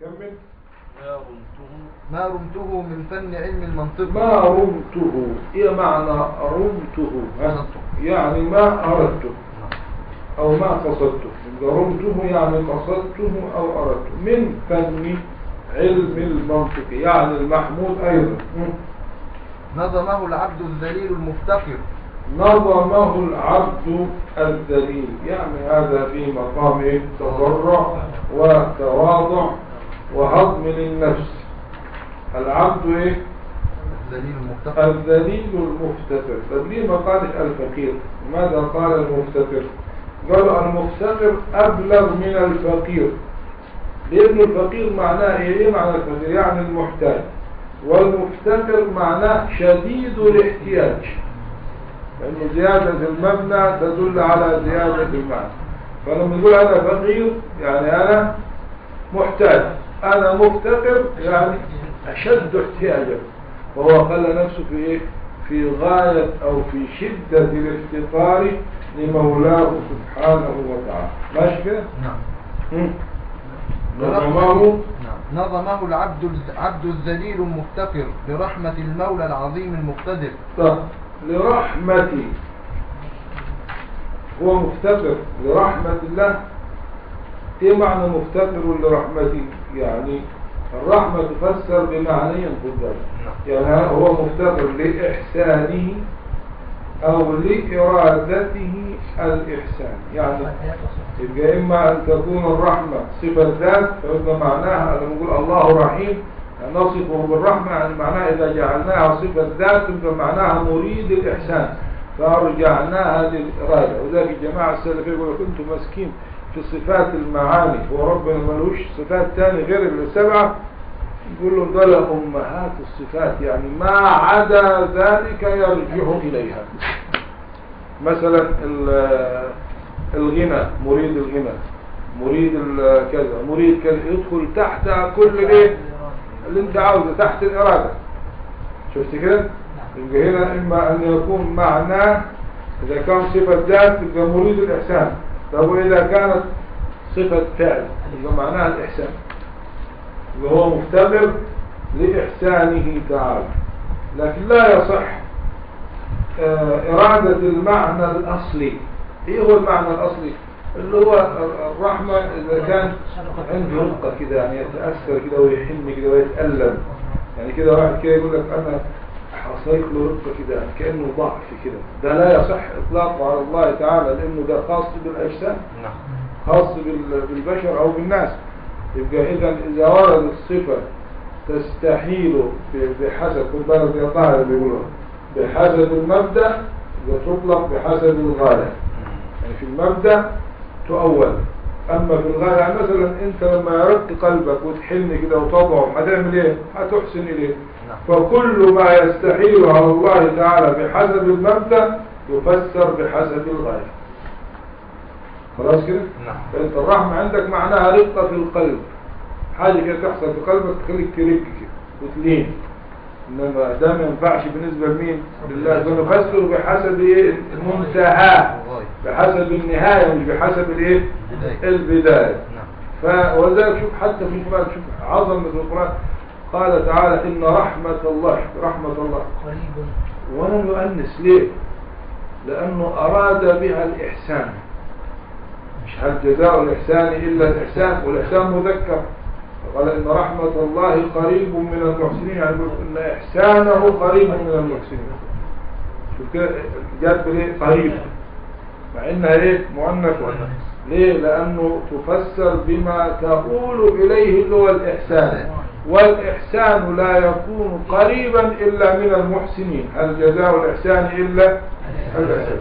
كمل ما رمته ما رمته من فن علم المنطق ما رمته ايه معنى رمته ها؟ يعني ما اردته او ما قصدته يبقى رمته يعني قصدته او اردته من فن علم المنطق يعني المحمود ايضا م. نظمه العبد الذليل المفتقر نظمه العبد الذليل يعني هذا في مقام تضرع وتواضع وهضم للنفس العبد ايه الذليل المفتقر الذليل المفتقر طب ليه ما قالش الفقير ماذا قال المفتقر قال المفتقر أبلغ من الفقير لأن الفقير معناه إيه إيه معنى الفقير يعني المحتاج والمفتقر معناه شديد الاحتياج لأن زيادة المبنى تدل على زيادة المعنى فلما يقول أنا فقير يعني أنا محتاج أنا مفتقر يعني أشد احتياجا وهو خلى نفسه في إيه؟ في غاية أو في شدة الافتقار لمولاه سبحانه وتعالى ماشي كده؟ نعم مم. نظمه نعم. نظمه العبد الز- عبد الذليل المفتقر برحمة المولى العظيم المقتدر طب لرحمتي هو مفتقر لرحمة الله ايه معنى مفتقر لرحمتي يعني الرحمة تفسر بمعنيين قدام يعني هو مفتقر لإحسانه أو لإرادته الإحسان يعني يبقى إما أن تكون الرحمة صفة ذات فيبقى معناها لما نقول الله رحيم نصفه بالرحمة يعني معناها إذا جعلناها صفة ذات يبقى معناها مريد الإحسان فرجعناها للإرادة وذلك الجماعة السلفية يقولوا كنتم مسكين في صفات المعاني هو ربنا ملوش صفات تاني غير السبعة يقول لهم دول أمهات الصفات يعني ما عدا ذلك يرجع إليها مثلا ال- الغنى مريد الغنى مريد ال- كذا مريد كذا يدخل تحت كل ايه اللي انت عاوزه تحت الإرادة شفت كده يبقى هنا إما أن يكون معناه إذا كان صفة ذات يبقى مريد الإحسان طب وإذا كانت صفة فعل يبقى معناها الإحسان يبقى هو مفتقر لإحسانه تعالى لكن لا يصح آه، إرادة المعنى الأصلي إيه هو المعنى الأصلي اللي هو الرحمة إذا كان عنده رقة كده يعني يتأثر كده ويحن كده ويتألم يعني كده واحد كده يقول لك أنا حصيت له رقة كده يعني كأنه ضعف كده ده لا يصح إطلاقه على الله تعالى لأنه ده خاص بالأجسام نعم خاص بال- بالبشر أو بالناس يبقى إذا إذا ورد الصفة تستحيل ب- بحسب كل بالك يا طاهر بيقولوا بحسب المبدأ وتطلق بحسب الغاية يعني في المبدأ تؤول أما في الغاية يعني مثلا أنت لما يرق قلبك وتحن كده وتضعه هتعمل إيه؟ هتحسن إليه فكل ما يستحيل على الله تعالى بحسب المبدأ يفسر بحسب الغاية خلاص كده؟ نعم فانت الرحمة عندك معناها رقة في القلب حاجة كده تحصل في قلبك تخليك ترق كده وتلين انما ده ما ينفعش بالنسبة لمين لله فنفسر بحسب ايه المنتهى بحسب النهاية مش بحسب الايه البداية. البداية نعم ف... ولذلك شوف حتى في القرآن شوف عظمة القرآن قال تعالى إن رحمة الله رحمة الله قريب ولم يؤنس ليه لأنه أراد بها الإحسان مش هل جزاء الإحسان إلا الإحسان والإحسان مذكر قال إن رحمة الله قريب من المحسنين يعني يقول إن إحسانه قريب من المحسنين شوف كده جاب ليه قريب مع إنها إيه مؤنث ليه لأنه تفسر بما تقول إليه اللي هو الإحسان والإحسان لا يكون قريبا إلا من المحسنين هل جزاء الإحسان إلا الإحسان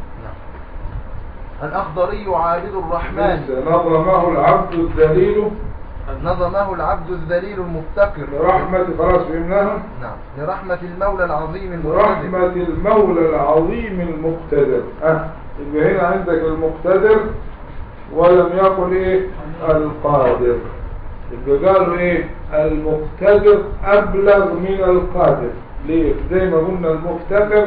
الأخضري عابد الرحمن نظمه العبد الذليل نظمه العبد الذليل المفتقر برحمة خلاص فهمناها نعم لرحمة المولى العظيم المقتدر برحمة المولى العظيم المقتدر أه يبقى هنا عندك المقتدر ولم يقل ايه القادر يبقى قالوا ايه المقتدر أبلغ من القادر ليه زي ما قلنا المفتقر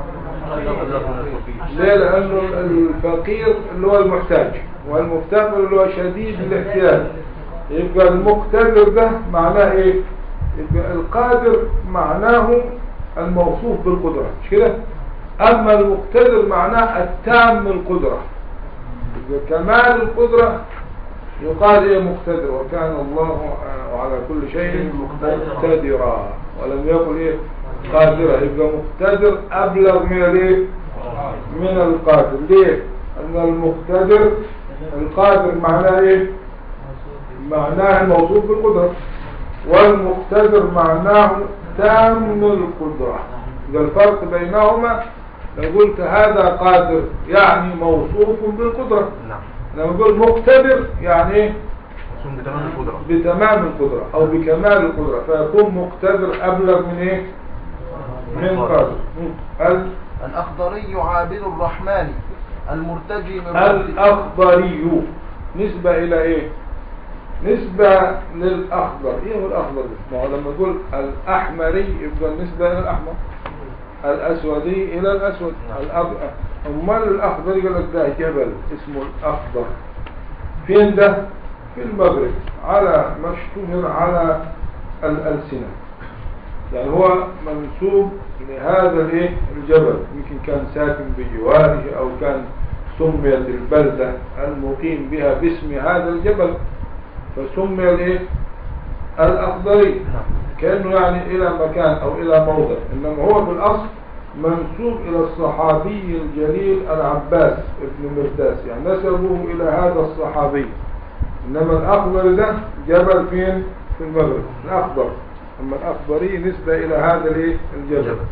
ليه لأنه الفقير اللي هو المحتاج والمفتقر اللي هو شديد الاحتياج يبقى المقتدر ده معناه ايه يبقى القادر معناه الموصوف بالقدرة مش كده اما المقتدر معناه التام القدرة يبقى كمال القدرة يقال ايه مقتدر وكان الله على كل شيء مقتدرا ولم يقل ايه قادرا يبقى مقتدر ابلغ من الايه من القادر ليه ان المقتدر القادر معناه ايه معناه الموصوف بالقدرة والمقتدر معناه تام القدرة يبقى الفرق بينهما لو قلت هذا قادر يعني موصوف بالقدرة نعم لما نقول مقتدر يعني ايه ثم بتمام القدرة بتمام القدرة او بكمال القدرة فيكون مقتدر ابلغ من ايه من قادر ال- الأخضري عابد الرحمن المرتجي من رب الاخضري نسبة الى ايه نسبة للاخضر ايه هو الاخضر ده ما هو لما نقول الاحمري يبقى النسبة الى الاحمر الاسودي الى الاسود الأب- امال الاخضر يقول لك ده جبل اسمه الاخضر فين ده في المغرب على مشتهر على الألسنة يعني هو منسوب لهذا الايه الجبل يمكن كان ساكن بجواره او كان سميت البلدة المقيم بها باسم هذا الجبل فسمي الايه الاخضري كأنه يعني الى مكان او الى موضع انما هو في الاصل منسوب الى الصحابي الجليل العباس ابن مرداس يعني نسبه الى هذا الصحابي انما الاخضر ده جبل فين في المغرب الاخضر اما الاخضري نسبة الى هذا الايه الجبل جبل.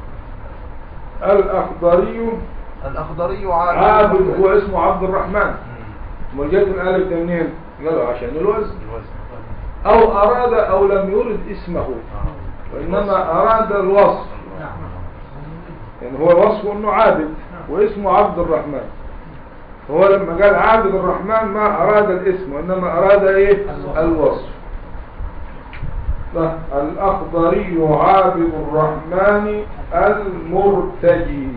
الاخضري الأخضري عابد, عابد الرحمن. هو اسمه عبد الرحمن امال جت الالف ده منين قالوا عشان الوزن او اراد او لم يرد اسمه وانما اراد الوصف يعني هو وصفه انه عابد واسمه عبد الرحمن هو لما قال عابد الرحمن ما اراد الاسم وانما اراد ايه الوصف ده الاخضري عابد الرحمن المرتجي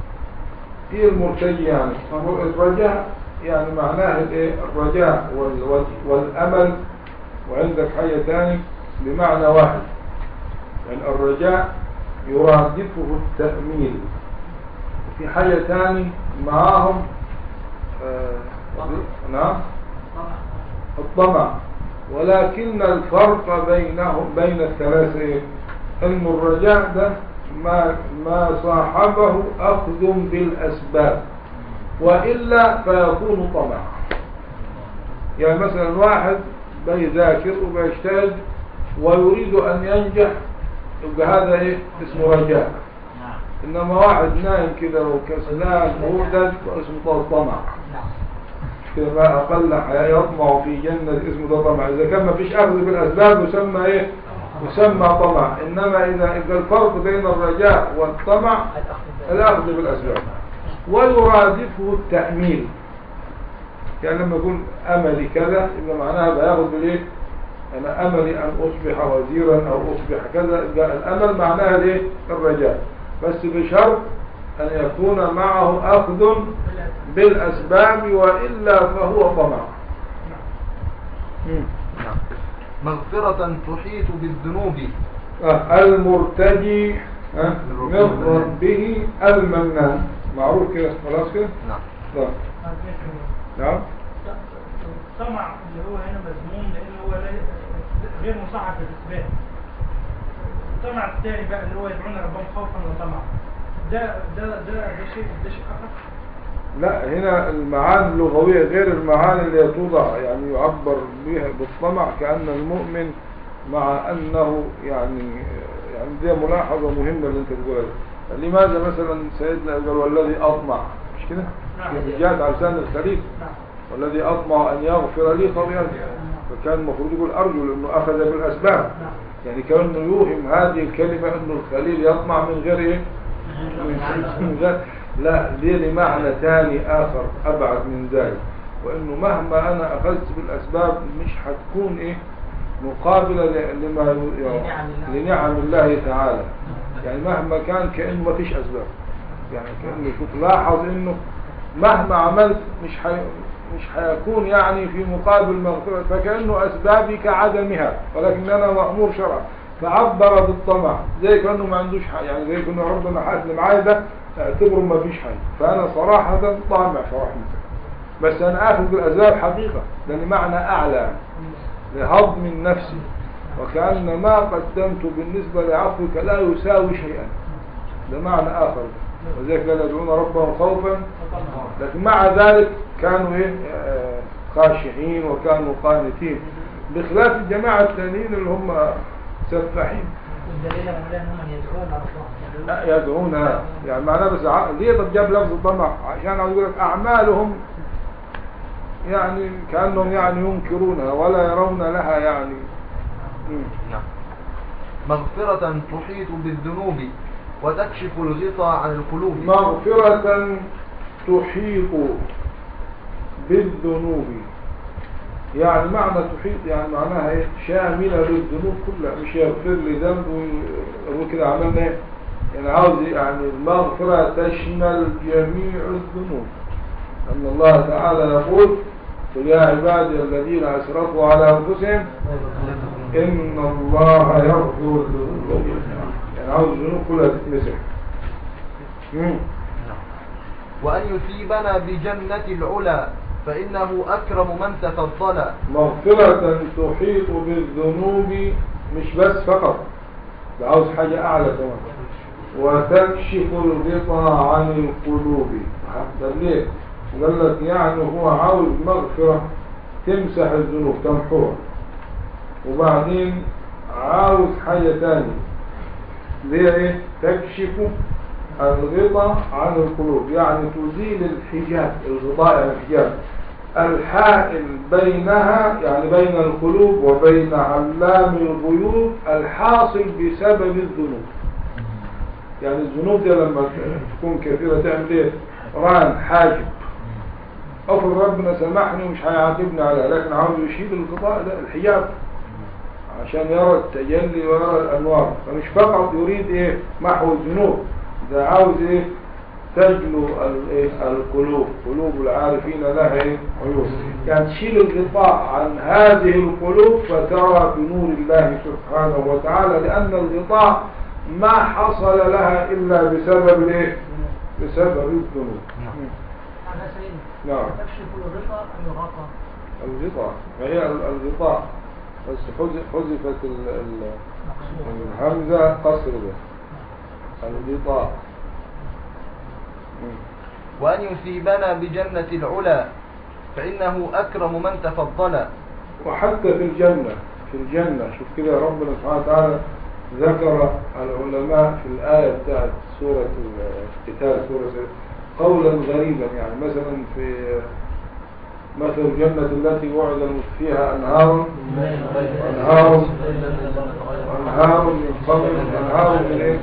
ايه المرتجي يعني هو الرجاء يعني معناه الايه الرجاء وال- والامل وعندك حاجة تاني بمعنى واحد يعني الرجاء يرادفه التأميل في حاجة تاني معاهم آه نعم الطمع ولكن الفرق بينهم بين الثلاثة إيه؟ ان الرجاء ده ما, ما صاحبه اخذ بالاسباب وإلا فيكون طمع يعني مثلا واحد بيذاكر وبيجتهد ويريد أن ينجح يبقى هذا إيه اسمه رجاء إنما واحد نايم كده وكسلان مهدد اسمه طمع كده ما أقل حياة يطمع في جنة اسمه ده طمع إذا كان ما فيش أخذ بالأسباب يسمى إيه يسمى طمع إنما إذا إذا الفرق بين الرجاء والطمع الأخذ بالأسباب ويرادفه التأميل يعني لما يقول أملي كذا يبقى معناها بياخد بالإيه أنا أملي أن أصبح وزيرا أو أصبح كذا يبقى الأمل معناها الإيه الرجاء بس بشرط أن يكون معه أخذ بالأسباب وإلا فهو طمع مم. مغفرة تحيط بالذنوب آه، المرتجي آه، من ربه المنان معروف كده خلاص كده نعم طيب. نعم الطمع اللي هو هنا مذموم لان هو لا- غير مصحح بالاثبات الطمع الثاني بقى اللي هو يدعون ربهم خوفا وطمعا ده ده ده ده شيء ده شيء اخر لا هنا المعاني اللغوية غير المعاني اللي توضع يعني يعبر بها بالطمع كأن المؤمن مع أنه يعني يعني دي ملاحظة مهمة اللي انت بتقولها دي. لماذا مثلا سيدنا قال والذي أطمع مش كده؟ نعم. في جاءت على لسان الخليل نعم والذي أطمع أن يغفر لي خطيئتي فكان المفروض يقول أرجو لأنه أخذ بالأسباب نعم يعني كأنه يوهم هذه الكلمة أنه الخليل يطمع من غير إيه؟ من غير لا دي لمعنى ثاني آخر أبعد من ذلك وأنه مهما أنا أخذت بالأسباب مش هتكون إيه مقابلة ل- لما ي- يعني لنعم الله تعالى يعني مهما كان كأنه ما فيش أسباب يعني كأنه شوف لاحظ أنه مهما عملت مش حي... مش هيكون يعني في مقابل مغفرة فكأنه أسبابي كعدمها ولكن أنا مأمور شرعا فعبر بالطمع زي كأنه ما عندوش حاجة يعني زي كأنه ربنا حاسس معايا ده اعتبره ما فيش حاجة فأنا صراحة طامع في رحمته بس أنا آخذ بالأسباب حقيقة لأن معنى أعلى لهضم النفس وكأن ما قدمت بالنسبة لعفوك لا يساوي شيئا ده معنى آخر وذلك لا يدعون ربهم خوفا لكن مع ذلك كانوا إيه آه، خاشعين وكانوا قانتين بخلاف الجماعة الثانيين اللي هم سفاحين والدليل على انهم يدعون ربهم لا يدعون يعني معناه بس ع- ليه طب جاب لفظ الطمع عشان عاوز يقول لك اعمالهم يعني كانهم يعني ينكرونها ولا يرون لها يعني مم. نعم مغفرة تحيط بالذنوب وتكشف الغطاء عن القلوب مغفرة تحيط بالذنوب يعني معنى تحيط يعني معناها ايه شاملة للذنوب كلها مش يغفر لي ذنب ويقول كده عملنا ايه يعني عاوز يعني المغفرة تشمل جميع الذنوب أن الله تعالى يقول قل يا عبادي الذين أسرفوا على أنفسهم إن الله يغفر الذنوب جميعا يعني عاوز الذنوب كلها تتمسح مم. وأن يثيبنا بجنة العلا فإنه أكرم من تفضل مغفرة تحيط بالذنوب مش بس فقط ده عاوز حاجة أعلى كمان وتكشف الغطاء عن القلوب حتى ليه قال لك يعني هو عاوز مغفرة تمسح الذنوب تمحوها وبعدين عاوز حاجة تانية ليه ايه تكشف الغطاء عن القلوب يعني تزيل الحجاب الغطاء يعني الحجاب الحائل بينها يعني بين القلوب وبين علام الغيوب الحاصل بسبب الذنوب يعني الذنوب دي لما تكون كثيرة تعمل ايه ران حاجب افرض ربنا سامحني ومش هيعاقبني عليها لكن عاوز يشيل الغطاء ده الحجاب عشان يرى التجلي ويرى الانوار فمش فقط يريد ايه محو الذنوب ده عاوز ايه تجلو ال- إيه؟ القلوب قلوب العارفين لها ايه عيوب يعني تشيل الغطاء عن هذه القلوب فترى بنور الله سبحانه وتعالى لان الغطاء ما حصل لها الا بسبب الايه بسبب الذنوب هذا سيدنا نعم تكشف الغطاء عن الغطاء الغطاء وهي ال- الغطاء بس حذ- حذفت ال- ال- الهمزة قصر به الغطاء مم. وأن يثيبنا بجنة العلا فإنه أكرم من تفضل وحتى في الجنة في الجنة شوف كده ربنا سبحانه وتعالى ذكر العلماء في الآية بتاعت سورة القتال سورة قولا غريبا يعني مثلا في مثل الجنة التي وعد فيها أنهار أنهار أنهار من خمر أنهار من إيه؟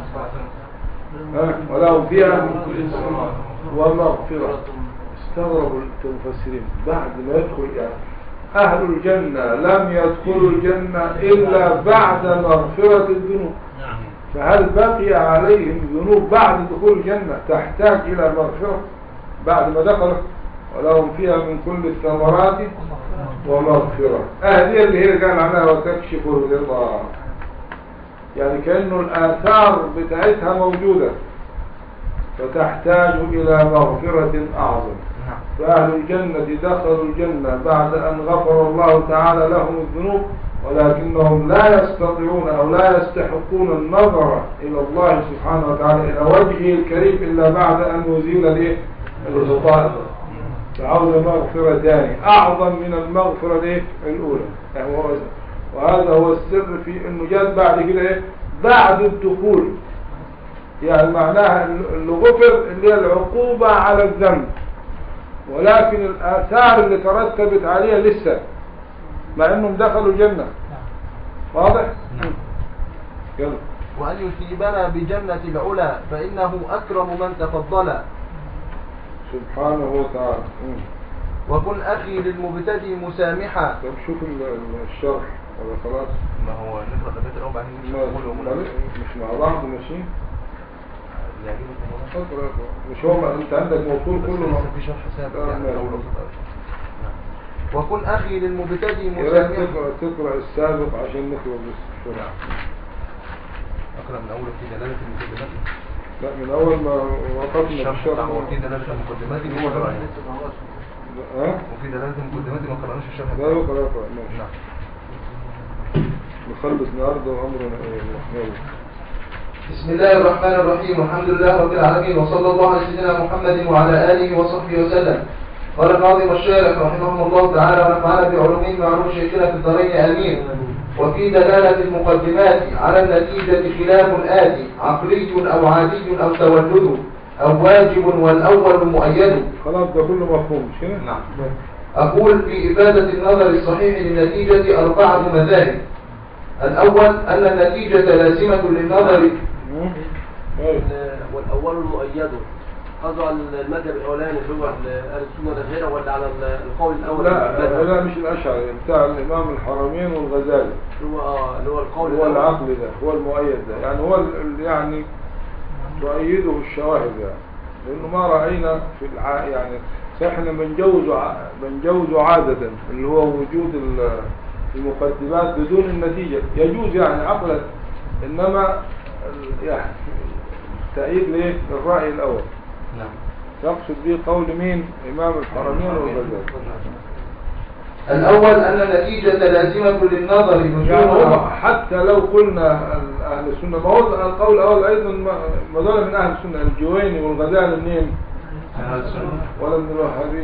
ها؟ ولهم فيها من كل سماء ومغفرة استغربوا المفسرين بعد ما يدخل يعني أهل الجنة لم يدخلوا الجنة إلا بعد مغفرة الذنوب فهل بقي عليهم ذنوب بعد دخول الجنة تحتاج إلى مغفرة بعد ما دخلوا ولهم فيها من كل الثمرات ومغفرة هذه اللي هي كان عنها وتكشف الغطاء يعني كأنه الآثار بتاعتها موجودة فتحتاج إلى مغفرة أعظم فأهل الجنة دخلوا الجنة بعد أن غفر الله تعالى لهم الذنوب ولكنهم لا يستطيعون أو لا يستحقون النظر إلى الله سبحانه وتعالى إلى وجهه الكريم إلا بعد أن يزيل الإيه؟ الغطاء فعاوز مغفرة ثانية أعظم من المغفرة الإيه؟ الأولى يعني هو وهذا هو السر في أنه جاءت بعد كده إيه؟ بعد الدخول يعني معناها اللي غفر اللي هي العقوبة على الذنب ولكن الآثار اللي ترتبت عليها لسه مع انهم دخلوا الجنة واضح؟ يلا وأن يثيبنا بجنة العلا فإنه أكرم من تفضل سبحانه وتعالى مم. وكن أخي للمبتدي مسامحا طب شوف ال- ال- الشرح ولا خلاص ما هو نقرا البيت الاول بعدين نمشي ما- نقول ما- مش مع بعض ماشيين اللي يعجبك الموضوع. اقرأ اقرأ. مش هو ما- انت عندك موصول كله في شرح سابق آه، يعني ماشي. أول وسط أول. وكن أخي للمبتدئ يا ريت مسامحا تقرأ تقرأ السابق عشان نخلص بسرعة أقرأ من أول في دلالة المقدمات لا من أول ما وقفنا في الشرح الشرح بتاع وفي دلالة المقدمات ما قرأناش ها؟ وفي دلالة المقدمات ما قرأناش الشرح لا بتاعه. يقرأ يقرأ ماشي نعم نخلص النهارده وأمرنا إيه يلا. بسم الله الرحمن الرحيم والحمد لله رب العالمين وصلى الله على سيدنا محمد وعلى آله وصحبه وسلم قال الناظم الشارح رحمه الله تعالى ونفعنا بعلومه معلوم شيخنا في الدارين آمين وفي دلالة المقدمات على النتيجة خلاف آتي عقلي أو عادي أو تولد أو واجب والأول مؤيد خلاص ده كله مفهوم مش كده؟ نعم أقول في إفادة النظر الصحيح للنتيجة أربعة مذاهب الأول أن النتيجة لازمة للنظر مم. طيب. والأول المؤيد قصده على المذهب الأولاني اللي هو أهل السنة والغيرة ولا على القول الأول لا المذهب؟ لا مش الأشعري بتاع الإمام الحرمين والغزالي اللي هو آه اللي هو القول هو الأول. العقل ده هو المؤيد ده يعني هو ال- يعني تؤيده الشواهد يعني لأنه ما رأينا في الع... يعني احنا بنجوز ع... بنجوز عادة اللي هو وجود ال- المقدمات بدون النتيجة يجوز يعني عقلا إنما ال- يعني تأييد ليه للرأي الأول نعم يقصد به قول مين إمام الحرمين والغزالي الأول أن النتيجة لازمة للنظر يعني هو نجوم حتى لو قلنا ال- أهل السنة ما هو القول الأول أيضا ما ما دول من أهل السنة الجويني والغزالي منين أهل السنة ولا من الوهابي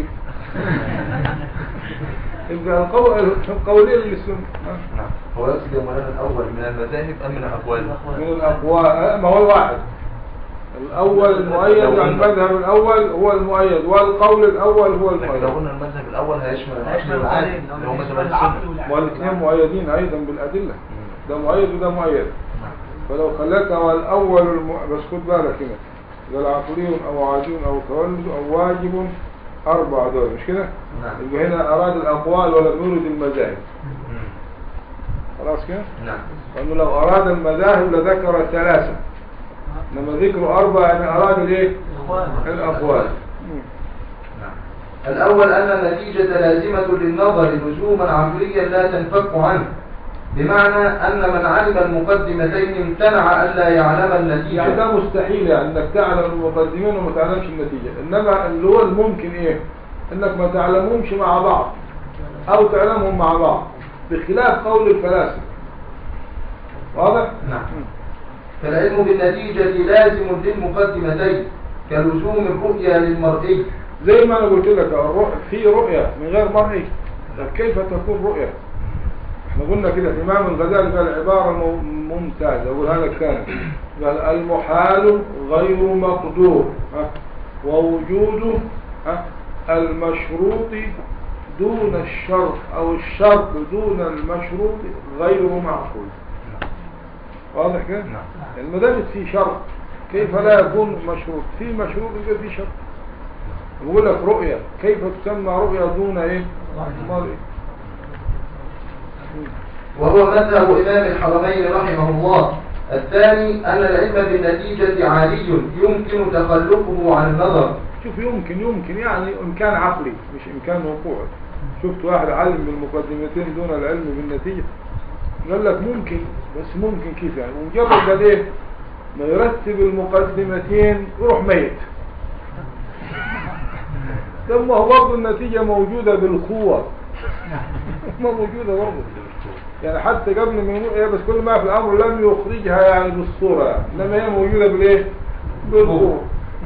يبقى القول القولين للسنة ها؟ نعم هو يقصد يا مولانا الأول من المذاهب أم من الأقوال؟ من الأقوال ما هو الواحد الأول المؤيد عن المذهب الأول هو المؤيد والقول الأول هو لكن لو المؤيد قلنا المذهب الأول هيشمل هيشمل العقل والعادي القولين، اللي هو مذهب هيشمل أهل العقل السنة والعقل. والاثنين مؤيدين أيضا بالأدلة ده مؤيد وده مؤيد فلو خليتها والأول الم... بس خد بالك هنا ده العقلي أو عادي أو تولد أو واجب أربع دول مش كده؟ نعم. يبقى هنا أراد الأقوال ولم يرد المذاهب مم. خلاص كده؟ نعم لأنه لو أراد المذاهب لذكر ثلاثة لما ذكر أربعة يعني أراد الإيه؟ الأقوال مم. نعم الأول أن النتيجة لازمة للنظر لزوما عقليا لا تنفك عنه بمعنى أن من علم المقدمتين امتنع ألا يعلم يعني النتيجة ده مستحيل يعني انك تعلم المقدمين وما تعلمش النتيجة انما اللي هو الممكن ايه انك ما تعلمهمش مع بعض او تعلمهم مع بعض بخلاف قول الفلاسفة واضح؟ نعم. فالعلم بالنتيجة لازم للمقدمتين كلزوم الرؤيا للمرئي زي ما انا قلت لك الرؤية في رؤية من غير مرئي طب كيف تكون رؤية احنا قلنا كده الامام الغزالي قال عبارة مو- ممتازة اقولها لك ثاني قال المحال غير مقدور ها؟ ووجوده ها؟ المشروط دون الشرط او الشرط دون المشروط غير معقول واضح كده؟ نعم. يعني ما دامت في شرط كيف لا يكون مشروط في مشروط يبقى في شرط يقول لك رؤية كيف تسمى رؤية دون ايه مرئي وهو مذهب إمام الحرمين رحمه الله الثاني أن العلم بالنتيجة عالي يمكن تخلفه عن النظر شوف يمكن يمكن يعني امكان عقلي مش امكان وقوعي شفت واحد عالم بالمقدمتين دون العلم بالنتيجة قال لك ممكن بس ممكن كيف يعني مجرد قال ايه ما يرتب المقدمتين يروح ميت ثم هو برضه النتيجة موجودة بالقوة ما موجودة برضه يعني حتى قبل ما يموت ايه بس كل ما في الامر لم يخرجها يعني بالصورة يعني. انما هي موجودة بالايه بالقوة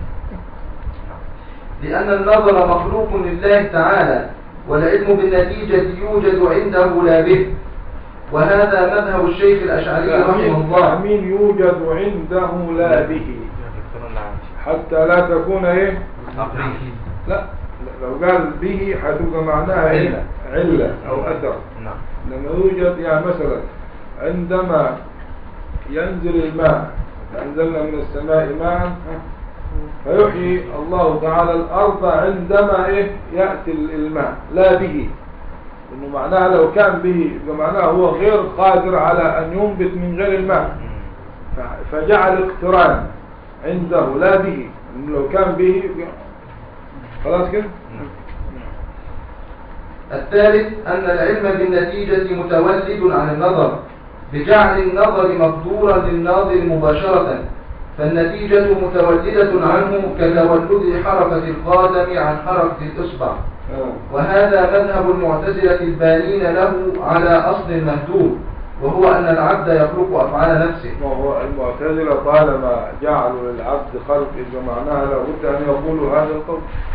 لأن النظر مخلوق لله تعالى والعلم بالنتيجة يوجد عنده لا به وهذا مذهب الشيخ الأشعري رحمه الله مين يوجد عنده لا به حتى لا تكون ايه عقلي لا لا، لو قال به هتبقى معناها علة علة او اثر نعم لما يوجد يعني مثلا عندما ينزل الماء أنزلنا من السماء ماء فيحيي الله تعالى الأرض عندما إيه يأتي الماء لا به إنه معناها لو كان به يبقى معناها هو غير قادر على أن ينبت من غير الماء ف- فجعل اقتران عنده لا به إنه لو كان به يبقى خلاص كده الثالث أن العلم بالنتيجة متولد عن النظر بجعل النظر مقدورا للناظر مباشرة فالنتيجة متولدة عنه كتولد حركة القدم عن حركة الإصبع آه. وهذا مذهب المعتزلة البانين له على أصل مهدوم وهو أن العبد يخلق أفعال نفسه وهو المعتزلة طالما جعلوا للعبد خلق إذا معناها لابد أن يقولوا هذا القول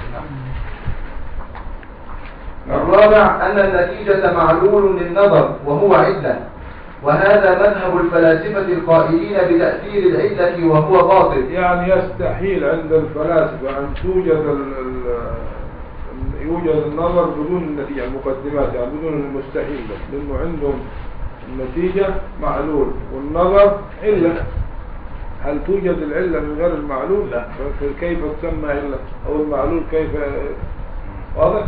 الرابع أن النتيجة معلول للنظر وهو علة وهذا مذهب الفلاسفة القائلين بتأثير العلة وهو باطل يعني يستحيل عند الفلاسفة أن توجد ال ال يوجد النظر بدون النتيجة المقدمات يعني بدون المستحيل بس لأنه عندهم النتيجة معلول والنظر علة هل توجد العلة من غير المعلول؟ لا كيف تسمى علة؟ أو المعلول كيف واضح؟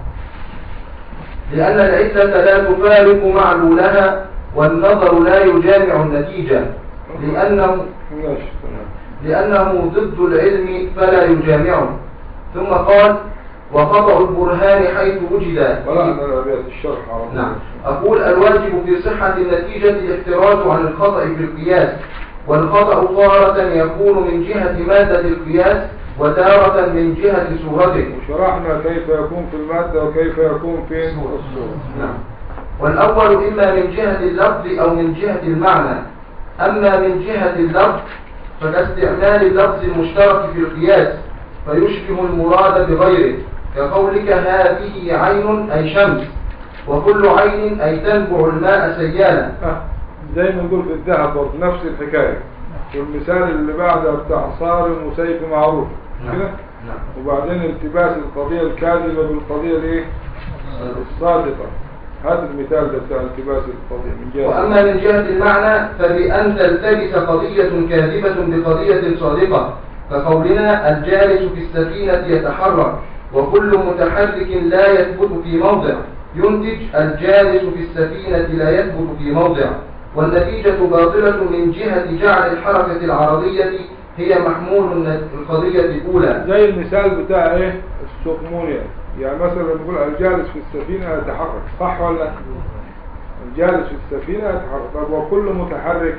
لأن العلة لا تفارق معلولها والنظر لا يجامع النتيجة لأنه ماشي تمام لأنه ضد العلم فلا يجامعه ثم قال وخطأ البرهان حيث وجد قرأنا الأبيات الشرح على طول. نعم أقول الواجب في صحة النتيجة الاحتراز عن الخطأ في القياس والخطأ تارة يكون من جهة مادة القياس وتارة من جهة صورته وشرحنا كيف يكون في المادة وكيف يكون في الصورة نعم والأول إما من جهة اللفظ أو من جهة المعنى أما من جهة اللفظ فكاستعمال اللفظ المشترك في القياس فيشبه المراد بغيره كقولك هذه عين أي شمس وكل عين أي تنبع الماء سيالا آه، زي ما نقول في الذهب برضه نفس الحكاية والمثال اللي بعده بتاع صارم وسيف معروف نعم. كده نعم. وبعدين التباس القضية الكاذبة بالقضية الايه الصادقة هذا المثال ده بتاع التباس القضية من جهة وأما من جهة المعنى فبأن تلتبس قضية كاذبة بقضية صادقة كقولنا الجالس في السفينة يتحرك وكل متحرك لا يثبت في موضع ينتج الجالس في السفينة لا يثبت في موضع والنتيجة باطلة من جهة جعل الحركة العرضية هي محمول الن- القضية الأولى زي المثال بتاع ايه السقمونيا يعني مثلا نقول الجالس في السفينة يتحرك صح ولا لا؟ الجالس في السفينة يتحرك طب وكل متحرك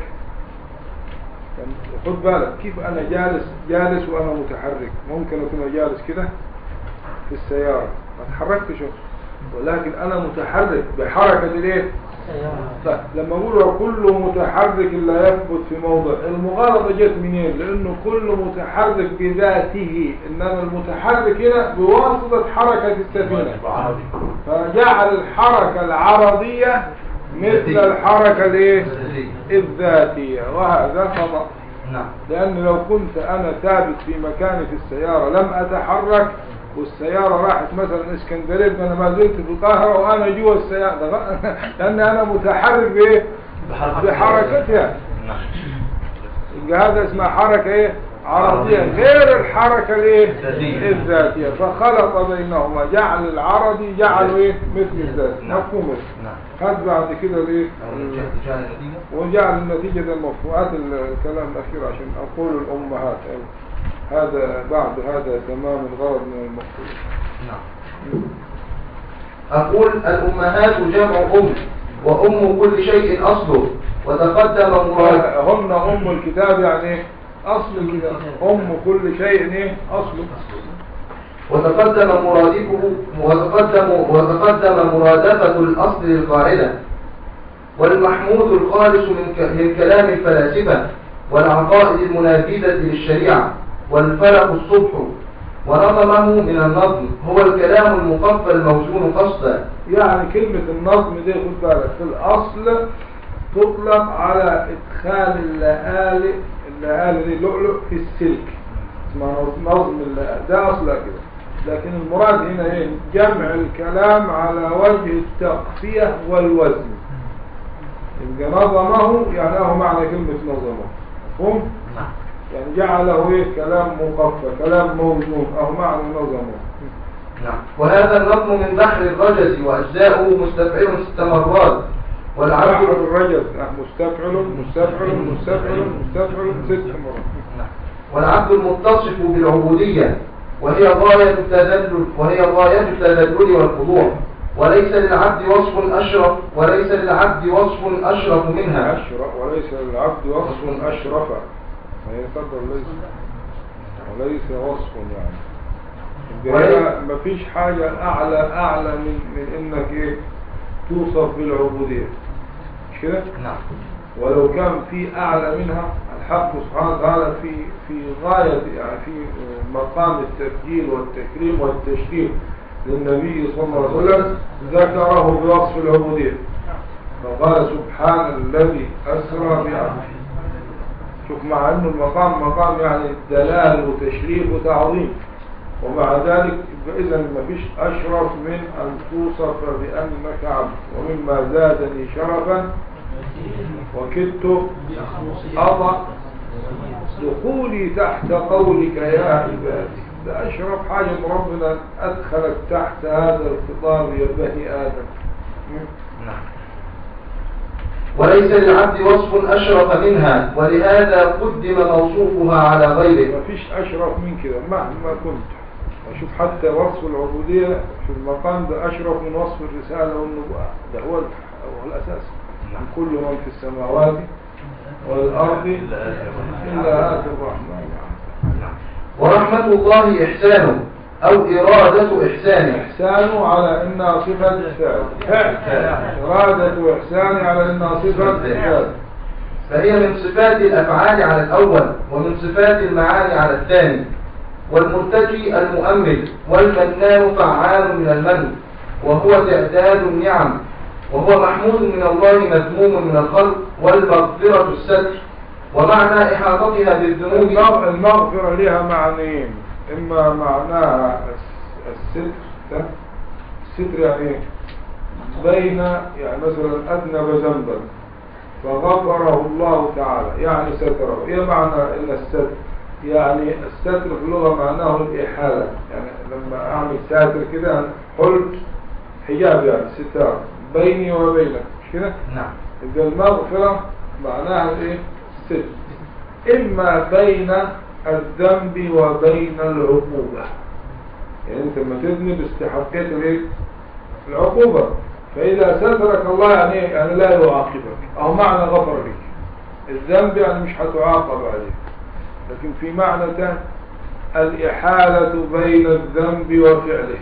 يعني خد بالك كيف انا جالس جالس وانا متحرك ممكن اكون جالس كده في السيارة ما اتحركتش أهو. ولكن انا متحرك بحركة الايه طيب لما اقول وكل متحرك لا يثبت في موضع المغالطة جت منين لانه كل متحرك بذاته انما المتحرك هنا بواسطة حركة السفينة فجعل الحركة العرضية مثل الحركة الايه الذاتية وهذا خطأ نعم لأن لو كنت أنا ثابت في مكاني في السيارة لم أتحرك والسيارة راحت مثلا اسكندرية أنا ما زلت في القاهرة وأنا جوا السيارة ده غ- لأن أنا متحرك بإيه؟ بحركتها يبقى هذا اسمها حركة إيه؟ عرضية غير الحركة الإيه؟ الذاتية. الذاتية فخلط بينهما جعل العرضي جعله إيه؟ مثل الذات نعم. مفهوم نعم خد بعد كده الإيه؟ أو من جهة جعل النتيجة وجعل النتيجة المفهومات الكلام الأخير عشان أقول الأمهات هذا بعد هذا تمام الغرض من المقصود نعم أقول الأمهات جمع أم وأم كل شيء أصله وتقدم مراد هن أم الكتاب يعني إيه؟ أصل الكتاب أم كل شيء إيه؟ أصله وتقدم مرادفه وتقدم وتقدم مرادفة الأصل للقاعدة والمحمود الخالص من ك- من كلام الفلاسفة والعقائد المنافذة للشريعة والفلق الصبح ونظمه من النظم هو الكلام المقفى الموزون قصدا يعني كلمة النظم دي خد بالك في الأصل تطلق على إدخال اللآلئ اللآلئ دي لؤلؤ في السلك اسمها نظم اللآلئ ده أصلها كده لكن المراد هنا ايه جمع الكلام على وجه التقفية والوزن يبقى نظمه يعني له معنى كلمة نظمه مفهوم؟ يعني جعله ايه كلام مقفى كلام موزون او معنى نظمه نعم. وهذا النظم من بحر الرجز وأجزاؤه مستفعل ست مرات والعبد بحر الرجل آه، مستفعل مستفعل مستفعل مستفعل ست مرات والعبد المتصف بالعبودية وهي غاية التذلل وهي غاية التذلل والخضوع وليس للعبد وصف أشرف وليس للعبد وصف أشرف منها أشرف وليس للعبد وصف أشرف ما يقدر ليس وليس وصف يعني وليس- ما فيش حاجة أعلى أعلى من من إنك إيه توصف بالعبودية مش كده؟ نعم ولو كان في أعلى منها الحق سبحانه وتعالى في في غاية يعني في مقام التبجيل والتكريم والتشريف للنبي صلى الله عليه وسلم ذكره بوصف العبودية فقال سبحان الذي أسرى بعبده شوف مع أنه المقام مقام يعني دلال وتشريف وتعظيم ومع ذلك إذا ما فيش أشرف من أن توصف بأنك عبد ومما زادني شرفا وكدت أضع دخولي تحت قولك يا عبادي ده أشرف حاجة من ربنا أدخلك تحت هذا الخطاب يا بني آدم نعم وليس للعبد وصف أشرف منها ولهذا قدم موصوفها على غيره ما فيش أشرف من كده مهما كنت أشوف حتى وصف العبودية في المقام ده أشرف من وصف الرسالة والنبوة ده هو هو الأساس من كل من في السماوات والأرض إلا آتي الرحمن ورحمة الله إحسانه أو إرادة إحسانه إحسانه على إنها صفة فعل فعل إرادة إحسانه على إنها صفة فعل فهي من صفات الأفعال على الأول ومن صفات المعاني على الثاني والمرتجي المؤمل والمنان فعال من المن وهو تعداد النعم وهو محمود من الله مذموم من الخلق والمغفرة الستر ومعنى إحاطتها بالذنوب المغ- المغفرة لها معنيين إما معناها الس- الستر ده الستر يعني إيه؟ بين يعني مثلا أذنب ذنبا فغفره الله تعالى يعني ستره إيه معنى إن الستر يعني الستر في اللغة معناه الإحالة يعني لما أعمل ساتر كده حلت حجاب يعني ستار بيني وبينك مش كده؟ نعم يبقى المغفرة معناها ايه الستر اما بين الذنب وبين العقوبة يعني انت لما تذنب استحقيت الايه العقوبة فاذا سترك الله يعني إيه؟ يعني لا يعاقبك او معنى غفر لك الذنب يعني مش هتعاقب عليه لكن في معنى تاني الإحالة بين الذنب وفعله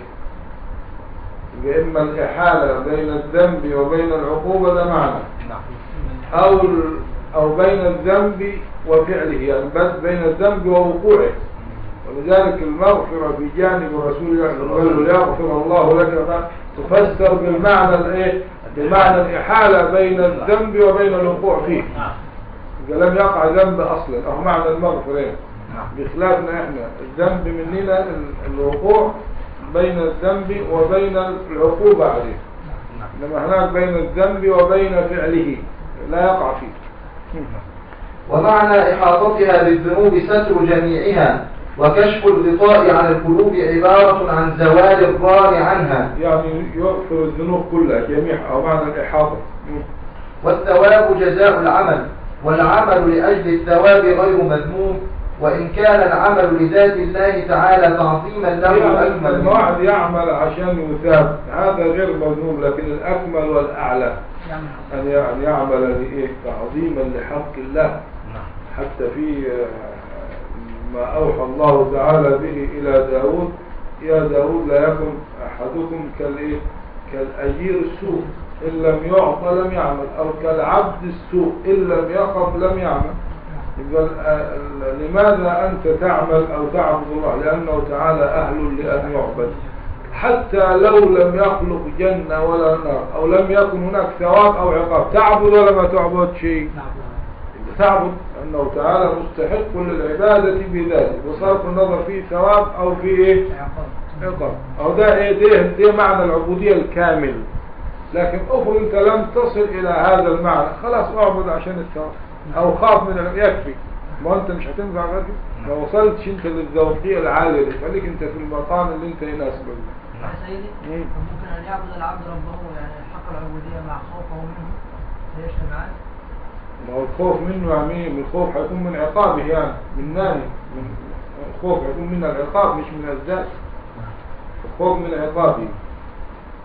يبقى إما الإحالة بين الذنب وبين العقوبة ده معنى نعم أو ال- أو بين الذنب وفعله يعني بس بين الذنب ووقوعه ولذلك المغفرة بجانب رسول الله صلى الله عليه وسلم يغفر الله لك ما تفسر بالمعنى الايه بمعنى الإحالة بين الذنب وبين الوقوع فيه إذا لم يقع ذنب أصلا أو معنى المغفرة إيه؟ نعم بخلافنا احنا الذنب مننا ال- الوقوع بين الذنب وبين العقوبة عليه انما هناك بين الذنب وبين فعله لا يقع فيه ومعنى إحاطتها بالذنوب ستر جميعها وكشف الغطاء عن القلوب عبارة عن زوال الران عنها يعني يغفر الذنوب كلها جميعها او معنى الإحاطة والثواب جزاء العمل والعمل لأجل الثواب غير مذموم وإن كان العمل لذات الله تعالى تعظيما له يعني أكمل لما منه واحد يعمل عشان يثاب هذا غير مذموم لكن الأكمل والأعلى يعني أن ي- أن يعمل لإيه تعظيما لحق الله حتى في آه، ما أوحى الله تعالى به إلى داود يا داود لا يكن أحدكم كالإيه كالأجير السوء إن لم يعطى لم يعمل أو كالعبد السوء إن لم يخف لم يعمل يبقى ال- ال- لماذا أنت تعمل أو تعبد الله لأنه تعالى أهل لأن يعبد حتى لو لم يخلق جنة ولا نار أو لم يكن هناك ثواب أو عقاب تعبد ولا ما تعبد شيء نعم تعبد أنه تعالى مستحق للعبادة بذاته بصرف النظر في ثواب أو في إيه عقاب عقاب أو ده إيه ده, ده معنى العبودية الكامل لكن أفرض أنت لم تصل إلى هذا المعنى خلاص أعبد عشان الثواب أو خاف من العقاب يكفي ما أنت مش هتنفع غير كده. ما وصلتش أنت للذوقية العالية دي خليك أنت في المقام اللي أنت يناسبك يا سيدي مم. ممكن أن يعبد العبد ربه يعني حق العبودية مع خوفه منه ليش معاه ما هو الخوف منه يعني إيه؟ من الخوف هيكون من عقابه يعني من ناهي من الخوف هيكون من العقاب مش من الذات الخوف من عقابه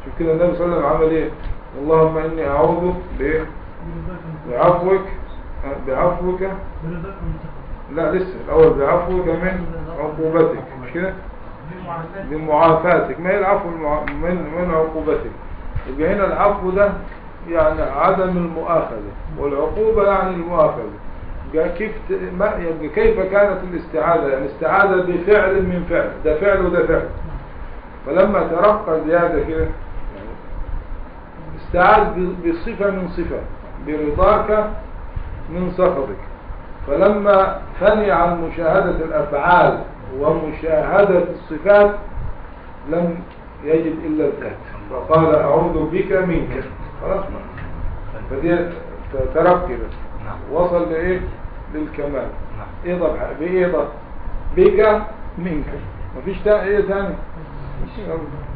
شوف كده النبي صلى الله عليه وسلم عمل ايه اللهم اني اعوذ بايه بعفوك آه، بعفوك برضاك من سخطك لا لسه الاول بعفوك من عقوبتك مش كده بمعافاتك بمعافاتك ما هي العفو المع... من من عقوبتك يبقى هنا العفو ده يعني عدم المؤاخذة والعقوبة يعني المؤاخذة يبقى كيف ت... ما... يبقى كيف كانت الاستعاذة يعني استعاذة بفعل من فعل ده فعل وده فعل فلما ترقى زيادة كده يعني استعاذ ب- بصفة من صفة برضاك من سخطك فلما فني عن مشاهدة الأفعال ومشاهدة الصفات لم يجد إلا الذات فقال أعوذ بك منك خلاص فدي ت- ترقي بس وصل لإيه للكمال إيه طبعا بإيه طبعا بك منك مفيش تا- إيه ثاني مفيش